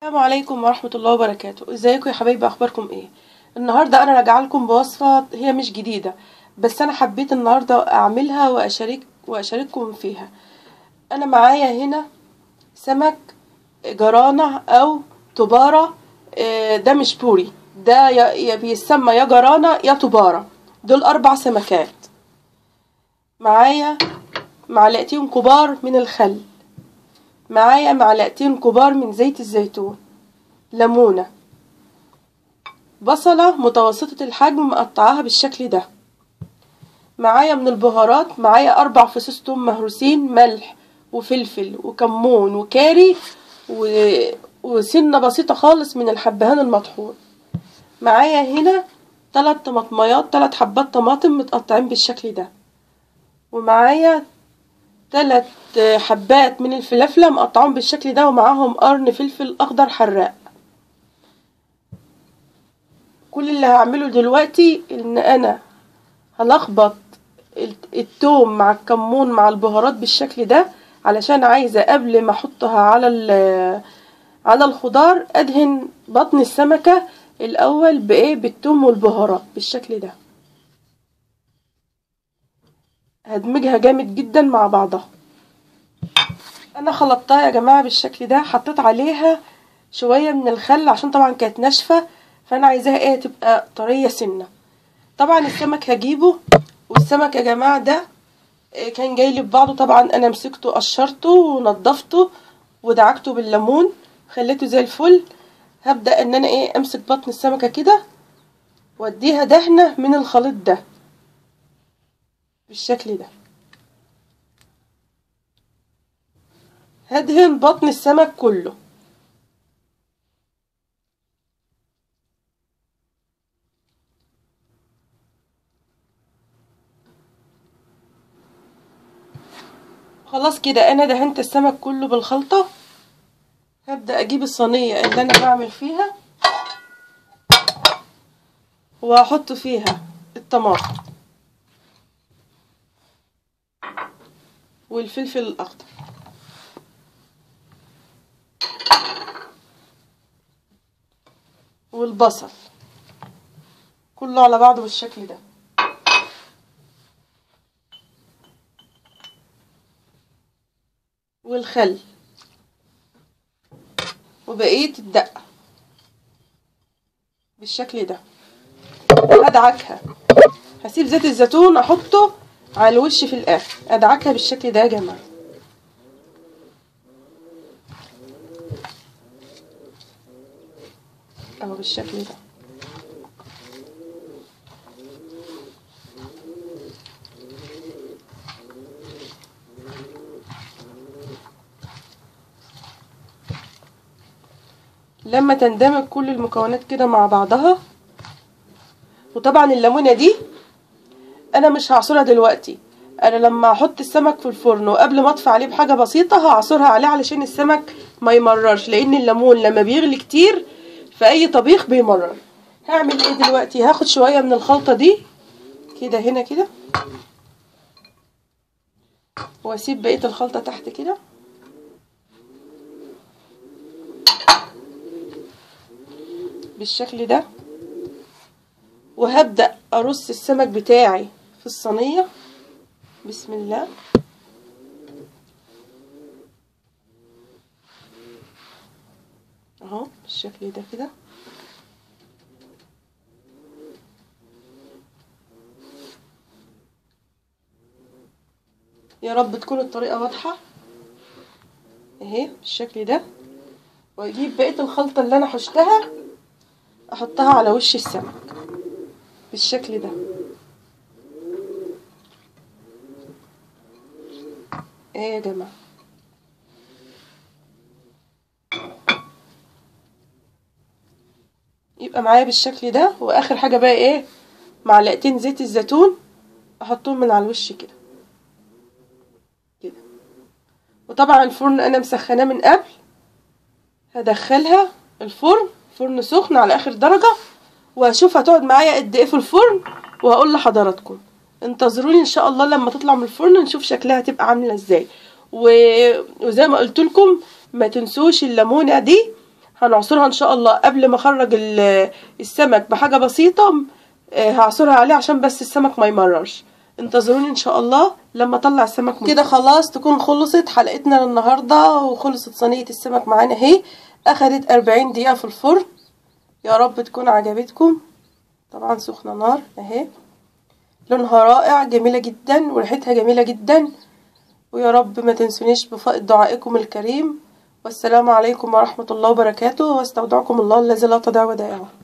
السلام عليكم ورحمة الله وبركاته ازيكم يا حبايبي اخباركم ايه النهاردة انا راجعه لكم بوصفة هي مش جديدة بس انا حبيت النهاردة اعملها واشارك واشارككم فيها انا معايا هنا سمك جرانة او تبارة آه، ده مش بوري ده يا يا بيسمى يا جرانة يا تبارة دول اربع سمكات معايا معلقتين كبار من الخل معايا معلقتين كبار من زيت الزيتون ليمونة بصلة متوسطة الحجم مقطعاها بالشكل ده معايا من البهارات معايا أربع فصوص توم مهروسين ملح وفلفل وكمون وكاري و... وسنة بسيطة خالص من الحبهان المطحون معايا هنا تلات طماطميات تلات حبات طماطم متقطعين بالشكل ده ومعايا تلات حبات من الفلافلة مقطعهم بالشكل ده ومعاهم قرن فلفل أخضر حراق كل اللي هعمله دلوقتي ان انا هلخبط التوم مع الكمون مع البهارات بالشكل ده علشان عايزة قبل ما احطها على على الخضار ادهن بطن السمكة الاول بايه بالثوم والبهارات بالشكل ده هدمجها جامد جدا مع بعضها انا خلطتها يا جماعه بالشكل ده حطيت عليها شويه من الخل عشان طبعا كانت ناشفه فانا عايزاها ايه تبقى طريه سنه طبعا السمك هجيبه والسمك يا جماعه ده كان جاي لي ببعضه طبعا انا مسكته قشرته ونضفته ودعكته بالليمون خليته زي الفل هبدا ان انا ايه امسك بطن السمكه كده واديها دهنه من الخليط ده بالشكل ده هدهن بطن السمك كله خلاص كده انا دهنت السمك كله بالخلطة هبدأ اجيب الصينية اللي انا بعمل فيها وهحط فيها الطماطم والفلفل الاخضر والبصل كله على بعضه بالشكل ده والخل وبقية الدقة بالشكل ده ادعكها هسيب زيت الزيتون احطه على الوش في الاخر ادعكها بالشكل ده يا جماعه اهو بالشكل ده لما تندمج كل المكونات كده مع بعضها وطبعا الليمونه دي انا مش هعصرها دلوقتي انا لما احط السمك في الفرن وقبل ما اطفي عليه بحاجه بسيطه هعصرها عليه علشان السمك ما يمررش لان الليمون لما بيغلي كتير في اي طبيخ بيمرر هعمل ايه دلوقتي هاخد شويه من الخلطه دي كده هنا كده واسيب بقيه الخلطه تحت كده بالشكل ده وهبدأ أرص السمك بتاعي في الصينية بسم الله اهو بالشكل ده كده يا رب تكون الطريقة واضحة اهي بالشكل ده واجيب بقية الخلطة اللي انا حشتها احطها على وش السمك بالشكل ده ايه يا جماعه يبقى معايا بالشكل ده واخر حاجه بقى ايه معلقتين زيت الزيتون احطهم من على الوش كده كده وطبعا الفرن انا مسخناه من قبل هدخلها الفرن فرن سخن على اخر درجه وهشوف هتقعد معايا قد ايه في الفرن وهقول لحضراتكم انتظروني ان شاء الله لما تطلع من الفرن نشوف شكلها هتبقى عامله ازاي و... وزي ما قلت لكم ما تنسوش الليمونه دي هنعصرها ان شاء الله قبل ما اخرج ال- السمك بحاجه بسيطه آه، هعصرها عليه عشان بس السمك ما يمررش انتظروني ان شاء الله لما اطلع السمك من كده خلاص تكون خلصت حلقتنا النهارده وخلصت صينيه السمك معانا اهي اخدت 40 دقيقه في الفرن يا رب تكون عجبتكم طبعا سخنه نار اهي لونها رائع جميله جدا وريحتها جميله جدا ويا رب ما تنسونيش بفائض دعائكم الكريم والسلام عليكم ورحمه الله وبركاته واستودعكم الله الذي لا تضيع ودائعه